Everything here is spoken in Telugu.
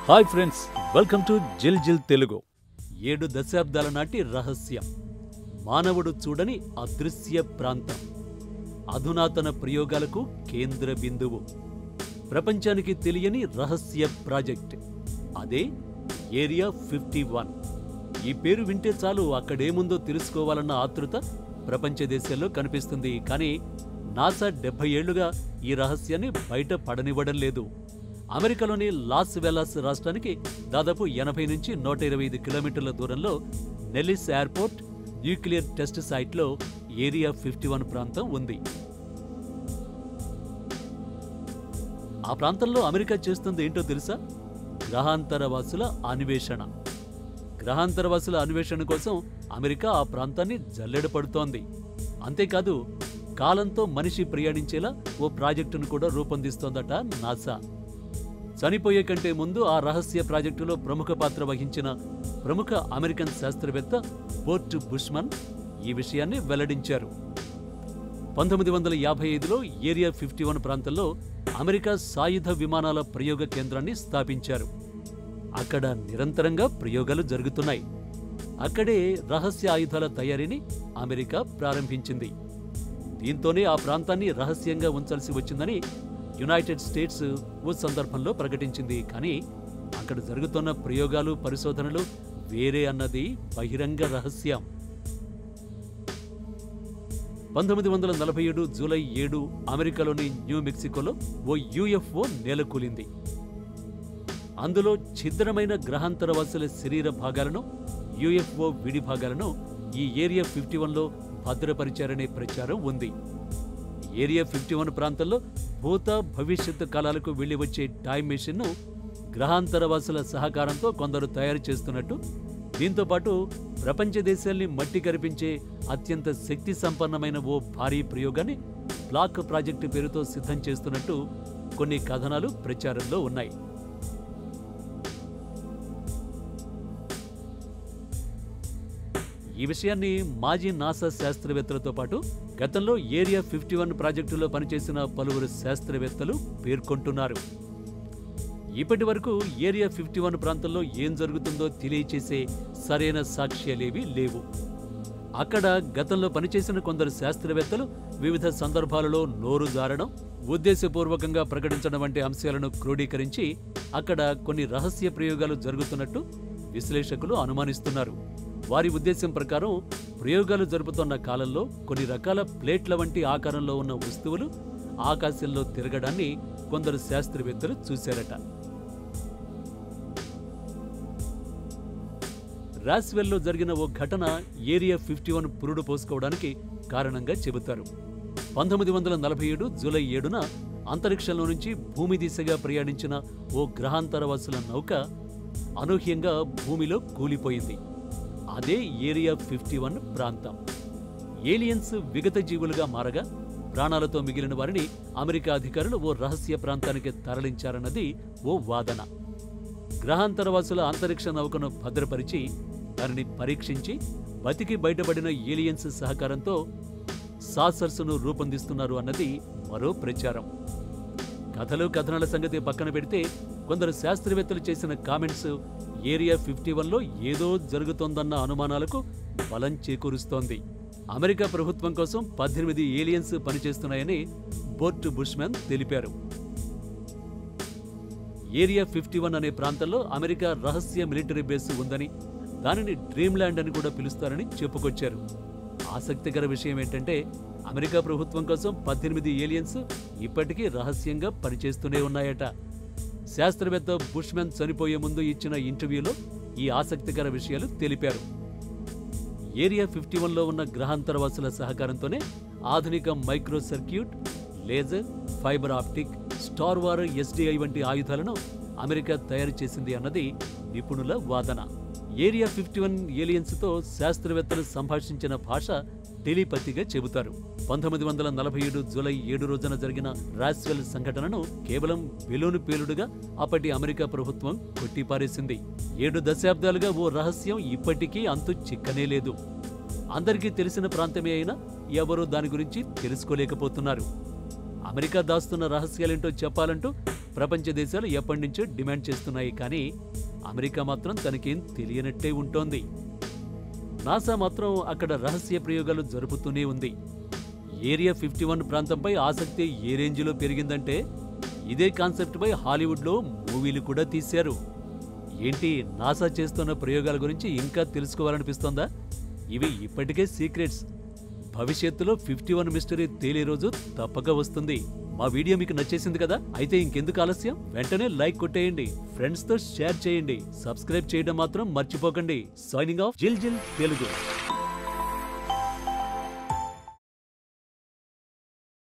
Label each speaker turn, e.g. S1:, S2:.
S1: హాయ్ ఫ్రెండ్స్ వెల్కమ్ టు జిల్ జిల్ తెలుగు ఏడు దశాబ్దాల నాటి రహస్యం మానవుడు చూడని అదృశ్య ప్రాంతం అధునాతన ప్రయోగాలకు కేంద్ర బిందువు ప్రపంచానికి తెలియని రహస్య ప్రాజెక్ట్ అదే ఏరియా ఫిఫ్టీ వన్ ఈ పేరు వింటే చాలు అక్కడేముందో తెలుసుకోవాలన్న ఆతృత ప్రపంచ దేశాల్లో కనిపిస్తుంది కానీ నాసా డెబ్బై ఏళ్లుగా ఈ రహస్యాన్ని బయట పడనివ్వడం లేదు అమెరికాలోని లాస్ వెలాస్ రాష్ట్రానికి దాదాపు ఎనభై నుంచి నూట ఇరవై ఐదు కిలోమీటర్ల దూరంలో నెల్లిస్ ఎయిర్పోర్ట్ న్యూక్లియర్ టెస్ట్ సైట్లో ఏరియా ఫిఫ్టీ వన్ ప్రాంతం ఉంది ఆ ప్రాంతంలో అమెరికా చేస్తుంది ఏంటో తెలుసా గ్రహాంతరవాసుల అన్వేషణ గ్రహాంతరవాసుల అన్వేషణ కోసం అమెరికా ఆ ప్రాంతాన్ని జల్లెడ పడుతోంది అంతేకాదు కాలంతో మనిషి ప్రయాణించేలా ఓ ప్రాజెక్టును కూడా రూపొందిస్తోందట నాసా చనిపోయే కంటే ముందు ఆ రహస్య ప్రాజెక్టులో ప్రముఖ పాత్ర వహించిన ప్రముఖ అమెరికన్ శాస్త్రవేత్త బోర్ట్ బుష్మన్ ఈ విషయాన్ని వెల్లడించారు పంతొమ్మిది వందల యాభై ఐదులో ఏరియా ఫిఫ్టీ వన్ ప్రాంతంలో అమెరికా సాయుధ విమానాల ప్రయోగ కేంద్రాన్ని స్థాపించారు అక్కడ నిరంతరంగా ప్రయోగాలు జరుగుతున్నాయి అక్కడే రహస్య ఆయుధాల తయారీని అమెరికా ప్రారంభించింది దీంతోనే ఆ ప్రాంతాన్ని రహస్యంగా ఉంచాల్సి వచ్చిందని యునైటెడ్ స్టేట్స్ ఓ సందర్భంలో ప్రకటించింది కానీ అక్కడ జరుగుతున్న ప్రయోగాలు పరిశోధనలు వేరే అన్నది బహిరంగ రహస్యం పంతొమ్మిది వందల నలభై ఏడు జూలై ఏడు అమెరికాలోని న్యూ మెక్సికోలో ఓ యుఎఫ్ఓ నేలకూలింది అందులో ఛిద్రమైన గ్రహాంతరవాసుల శరీర భాగాలను యుఎఫ్ఓ విడి భాగాలను ఈ ఏరియా ఫిఫ్టీ వన్లో భద్రపరిచారనే ప్రచారం ఉంది ఏరియా ఫిఫ్టీ వన్ ప్రాంతంలో భూత భవిష్యత్తు కాలాలకు వెళ్లి వచ్చే టైం మెషిన్ను గ్రహాంతరవాసుల సహకారంతో కొందరు తయారు చేస్తున్నట్టు దీంతో పాటు ప్రపంచ దేశాల్ని మట్టి కరిపించే అత్యంత శక్తి సంపన్నమైన ఓ భారీ ప్రయోగాన్ని బ్లాక్ ప్రాజెక్టు పేరుతో సిద్ధం చేస్తున్నట్టు కొన్ని కథనాలు ప్రచారంలో ఉన్నాయి ఈ విషయాన్ని మాజీ నాసా శాస్త్రవేత్తలతో పాటు గతంలో ఏరియా ఫిఫ్టీ వన్ ప్రాజెక్టులో పనిచేసిన పలువురు శాస్త్రవేత్తలు పేర్కొంటున్నారు ఇప్పటి వరకు ఏరియా ఫిఫ్టీ వన్ ప్రాంతంలో ఏం జరుగుతుందో తెలియచేసే సరైన సాక్ష్యాలేవి లేవు అక్కడ గతంలో పనిచేసిన కొందరు శాస్త్రవేత్తలు వివిధ సందర్భాలలో నోరు జారడం ఉద్దేశపూర్వకంగా ప్రకటించడం వంటి అంశాలను క్రోడీకరించి అక్కడ కొన్ని రహస్య ప్రయోగాలు జరుగుతున్నట్టు విశ్లేషకులు అనుమానిస్తున్నారు వారి ఉద్దేశం ప్రకారం ప్రయోగాలు జరుపుతున్న కాలంలో కొన్ని రకాల ప్లేట్ల వంటి ఆకారంలో ఉన్న వస్తువులు ఆకాశంలో తిరగడాన్ని కొందరు శాస్త్రవేత్తలు చూశారట రాస్వెల్లో జరిగిన ఓ ఘటన ఏరియా ఫిఫ్టీ వన్ పురుడు పోసుకోవడానికి కారణంగా చెబుతారు పంతొమ్మిది వందల నలభై ఏడు జూలై ఏడున అంతరిక్షంలో నుంచి భూమి దిశగా ప్రయాణించిన ఓ గ్రహాంతరవాసుల నౌక అనూహ్యంగా భూమిలో కూలిపోయింది అదే ఏరియా ఫిఫ్టీ వన్ ప్రాంతం ఏలియన్స్ విగత జీవులుగా మారగా ప్రాణాలతో మిగిలిన వారిని అమెరికా అధికారులు ఓ రహస్య ప్రాంతానికి తరలించారన్నది ఓ వాదన గ్రహాంతరవాసుల అంతరిక్ష నౌకను భద్రపరిచి దానిని పరీక్షించి బతికి బయటపడిన ఏలియన్స్ సహకారంతో సాసర్స్ను రూపొందిస్తున్నారు అన్నది మరో ప్రచారం కథలు కథనాల సంగతి పక్కన పెడితే కొందరు శాస్త్రవేత్తలు చేసిన కామెంట్స్ ఏరియా ఫిఫ్టీ వన్లో ఏదో జరుగుతోందన్న అనుమానాలకు బలం చేకూరుస్తోంది అమెరికా ప్రభుత్వం కోసం పద్దెనిమిది ఏలియన్స్ పనిచేస్తున్నాయని బోర్ట్ బుష్మెన్ తెలిపారు ఏరియా ఫిఫ్టీ వన్ అనే ప్రాంతంలో అమెరికా రహస్య మిలిటరీ బేస్ ఉందని దానిని డ్రీమ్ ల్యాండ్ అని కూడా పిలుస్తారని చెప్పుకొచ్చారు ఆసక్తికర విషయం ఏంటంటే అమెరికా ప్రభుత్వం కోసం పద్దెనిమిది ఏలియన్స్ ఇప్పటికీ రహస్యంగా పనిచేస్తూనే ఉన్నాయట శాస్త్రవేత్త బుష్మెన్ చనిపోయే ముందు ఇచ్చిన ఇంటర్వ్యూలో ఈ ఆసక్తికర విషయాలు తెలిపారు ఏరియా ఫిఫ్టీ వన్లో ఉన్న గ్రహాంతరవాసుల సహకారంతోనే ఆధునిక micro circuit laser fibre optic star war SDI వంటి ఆయుధాలను అమెరికా తయారు చేసింది అన్నది నిపుణుల వాదన ఏరియా ఫిఫ్టీ వన్ ఏలియన్స్తో శాస్త్రవేత్తలు సంభాషించిన భాష టెలిపతిగా చెబుతారు పంతొమ్మిది వందల నలభై ఏడు జూలై ఏడు రోజున జరిగిన రాస్వెల్ సంఘటనను కేవలం బెలూను పేలుడుగా అప్పటి అమెరికా ప్రభుత్వం కొట్టిపారేసింది ఏడు దశాబ్దాలుగా ఓ రహస్యం ఇప్పటికీ అంతు చిక్కనే లేదు అందరికీ తెలిసిన ప్రాంతమే అయినా ఎవరూ దాని గురించి తెలుసుకోలేకపోతున్నారు అమెరికా దాస్తున్న రహస్యాలేంటో చెప్పాలంటూ ప్రపంచ దేశాలు ఎప్పటి నుంచో డిమాండ్ చేస్తున్నాయి కానీ అమెరికా మాత్రం తనకేం తెలియనట్టే ఉంటోంది నాసా మాత్రం అక్కడ రహస్య ప్రయోగాలు జరుపుతూనే ఉంది ఏరియా ఫిఫ్టీ వన్ ప్రాంతంపై ఆసక్తి ఏ రేంజ్లో పెరిగిందంటే ఇదే కాన్సెప్ట్పై హాలీవుడ్లో మూవీలు కూడా తీశారు ఏంటి నాసా చేస్తున్న ప్రయోగాల గురించి ఇంకా తెలుసుకోవాలనిపిస్తోందా ఇవి ఇప్పటికే సీక్రెట్స్ భవిష్యత్తులో ఫిఫ్టీ వన్ మిస్టరీ తేలే రోజు తప్పక వస్తుంది మా వీడియో మీకు నచ్చేసింది కదా అయితే ఇంకెందుకు ఆలస్యం వెంటనే లైక్ కొట్టేయండి ఫ్రెండ్స్ తో షేర్ చేయండి సబ్స్క్రైబ్ చేయడం మాత్రం మర్చిపోకండి సైనింగ్ ఆఫ్ జిల్ జిల్ తెలుగు